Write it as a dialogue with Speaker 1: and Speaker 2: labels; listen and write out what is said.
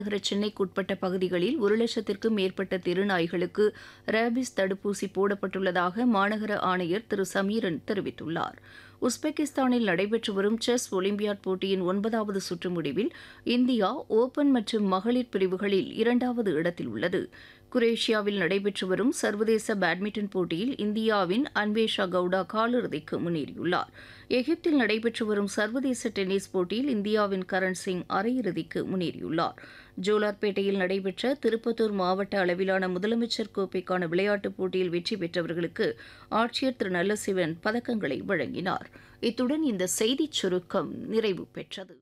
Speaker 1: நகர சென்னைக்குட்பட்ட பகுதிகளில் ஒரு லட்சத்திற்கும் மேற்பட்ட தெருநாய்களுக்கு ரேபிஸ் தடுப்பூசி போடப்பட்டுள்ளதாக மாநகர ஆணையர் திரு சமீரன் தெரிவித்துள்ளார் உஸ்பெகிஸ்தானில் நடைபெற்று வரும் செஸ் ஒலிம்பியாட் போட்டியின் ஒன்பதாவது சுற்று முடிவில் இந்தியா ஓபன் மற்றும் மகளிர் பிரிவுகளில் இரண்டாவது இடத்தில் உள்ளது குரேஷியாவில் நடைபெற்று வரும் சர்வதேச பேட்மிண்டன் போட்டியில் இந்தியாவின் அன்வேஷா கவுடா காலிறுதிக்கு முன்னேறியுள்ளார் எகிப்தில் நடைபெற்று வரும் சர்வதேச டென்னிஸ் போட்டியில் இந்தியாவின் கரண் சிங் அரையிறுதிக்கு முன்னேறியுள்ளார் ஜோலார்பேட்டையில் நடைபெற்ற திருப்பத்தூர் மாவட்ட அளவிலான முதலமைச்சர் கோப்பைக்கான விளையாட்டுப் போட்டியில் வெற்றி பெற்றவர்களுக்கு ஆட்சியர் திரு நல்லசிவன் பதக்கங்களை வழங்கினார் இத்துடன் இந்த செய்திச் சுருக்கம் நிறைவு பெற்றது